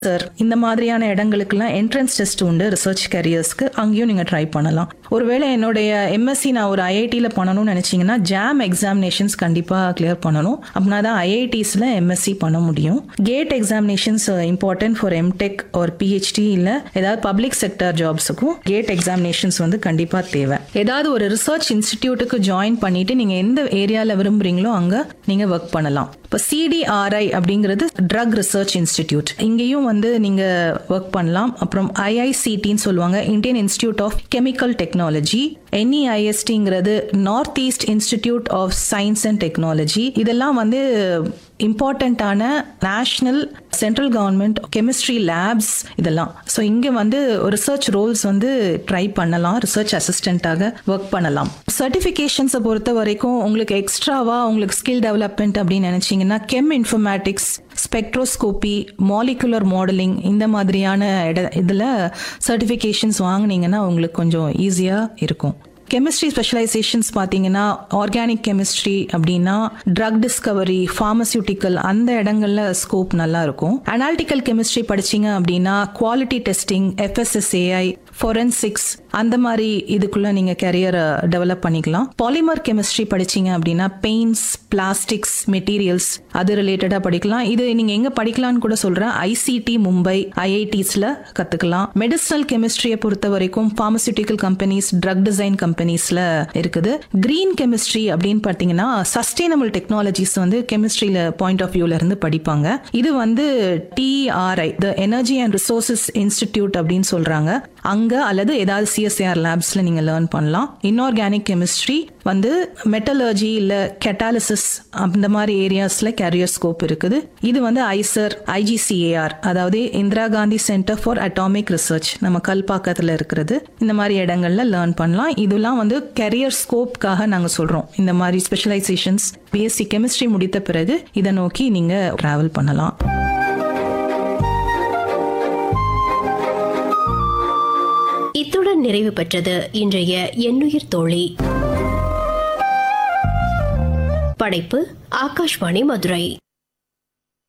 sir இந்த மாதிரியான இடங்களுக்குலாம் என்ட்ரன்ஸ் டெஸ்ட் உண்டு ரிசர்ச் கரியர்ஸ்க்கு அங்கேயும் நீங்கள் ட்ரை பண்ணலாம் ஒருவேளை என்னுடைய எம்எஸ்சி நான் ஒரு ஐஐடியில் பண்ணணும்னு நினச்சிங்கன்னா ஜாம் எக்ஸாமினேஷன்ஸ் கண்டிப்பாக கிளியர் பண்ணணும் அப்படின்னா தான் ஐஐடிஸில் எம்எஸ்சி பண்ண முடியும் GATE examinations important for M Tech ஒரு பிஹெச்டி இல்லை ஏதாவது பப்ளிக் செக்டர் ஜாப்ஸுக்கும் கேட் எக்ஸாமினேஷன்ஸ் வந்து கண்டிப்பாக தேவை ஏதாவது ஒரு ரிசர்ச் இன்ஸ்டிடியூட்டுக்கு ஜாயின் பண்ணிட்டு நீங்கள் எந்த ஏரியாவில் விரும்புறீங்களோ அங்கே நீங்கள் ஒர்க் பண்ணலாம் இப்போ சிடிஆர்ஐ அப்படிங்கிறது ட்ரக் ரிசர்ச் இன்ஸ்டிடியூட் இங்கேயும் வந்து நீங்க ஒர்க் பண்ணலாம் அப்புறம் ஐஐசிடின்னு சொல்லுவாங்க Indian institute of chemical technology என்இஐஎஸ்டிங்கிறது north east institute of science and technology இதெல்லாம் வந்து இம்பார்ட்டண்ட்டான national central government chemistry labs இதெல்லாம் ஸோ இங்கே வந்து ரிசர்ச் ரோல்ஸ் வந்து ட்ரை பண்ணலாம் ரிசர்ச் அசிஸ்டண்ட்டாக ஒர்க் பண்ணலாம் சர்டிஃபிகேஷன்ஸை பொறுத்த வரைக்கும் உங்களுக்கு எக்ஸ்ட்ராவா உங்களுக்கு ஸ்கில் டெவலப்மெண்ட் அப்படின்னு நினைச்சீங்கன்னா chem informatics spectroscopy molecular modelling இந்த மாதிரியான இட இதில் சர்டிஃபிகேஷன்ஸ் வாங்குனீங்கன்னா உங்களுக்கு கொஞ்சம் ஈஸியாக இருக்கும் கெமிஸ்ட்ரி ஸ்பெஷலைசேஷன்ஸ் பார்த்தீங்கன்னா ஆர்கானிக் கெமிஸ்ட்ரி அப்படின்னா ட்ரக் டிஸ்கவரி ஃபார்மசியூட்டிக்கல் அந்த இடங்கள்ல ஸ்கோப் நல்லா இருக்கும் அனாலிட்டிக்கல் கெமிஸ்ட்ரி படிச்சீங்க அப்படின்னா குவாலிட்டி டெஸ்டிங் எஃப்எஸ்எஸ்ஏஐ ஃபொரென்சிக்ஸ் அந்த மாதிரி இதுக்குள்ள நீங்க கெரியரை டெவலப் பண்ணிக்கலாம் பாலிமர் கெமிஸ்ட்ரி படிச்சீங்க அப்படின்னா பெயிண்ட்ஸ் பிளாஸ்டிக்ஸ் மெட்டீரியல்ஸ் அது ரிலேட்டடா படிக்கலாம் இது நீங்க எங்க படிக்கலாம்னு கூட சொல்றேன் ஐசிடி மும்பை ஐஐடிஸ்ல கத்துக்கலாம் மெடிசனல் கெமிஸ்ட்ரியை பொறுத்த வரைக்கும் பார்மசியூட்டிக்கல் கம்பெனிஸ் ட்ரக் டிசைன் கம்பெனிஸ்ல இருக்குது கிரீன் கெமிஸ்ட்ரி அப்படின்னு பார்த்தீங்கன்னா சஸ்டைனபிள் டெக்னாலஜிஸ் வந்து கெமிஸ்ட்ரியில பாயிண்ட் ஆஃப் வியூல இருந்து படிப்பாங்க இது வந்து T R I the energy and resources institute அப்படின்னு சொல்றாங்க அங்க அல்லது ஏதாவது சிஎஸ்ஏஆர் லேப்ஸ்ல நீங்க லேர்ன் பண்ணலாம் இன்ஆர்கானிக் கெமிஸ்ட்ரி வந்து மெட்டலர்ஜி இல்ல கெட்டாலிசிஸ் அந்த மாதிரி ஏரியாஸ்ல கேரியர் ஸ்கோப் இருக்குது இது வந்து ஐசர் ஐஜிசிஏஆர் அதாவது Indira Gandhi centre for atomic research நம்ம கல்பாக்கத்துல இருக்கிறது இந்த மாதிரி இடங்கள்ல லேர்ன் பண்ணலாம் இதெல்லாம் வந்து கெரியர் ஸ்கோப்காக நாங்க சொல்றோம் இந்த மாதிரி ஸ்பெஷலைசேஷன்ஸ் பிஎஸ்சி கெமிஸ்ட்ரி முடித்த பிறகு இதை நோக்கி நீங்க டிராவல் பண்ணலாம் இத்துடன் நிறைவு பெற்றது இன்றைய எண்ணுயிர் தோழி படைப்பு ஆகாஷ்வாணி மதுரை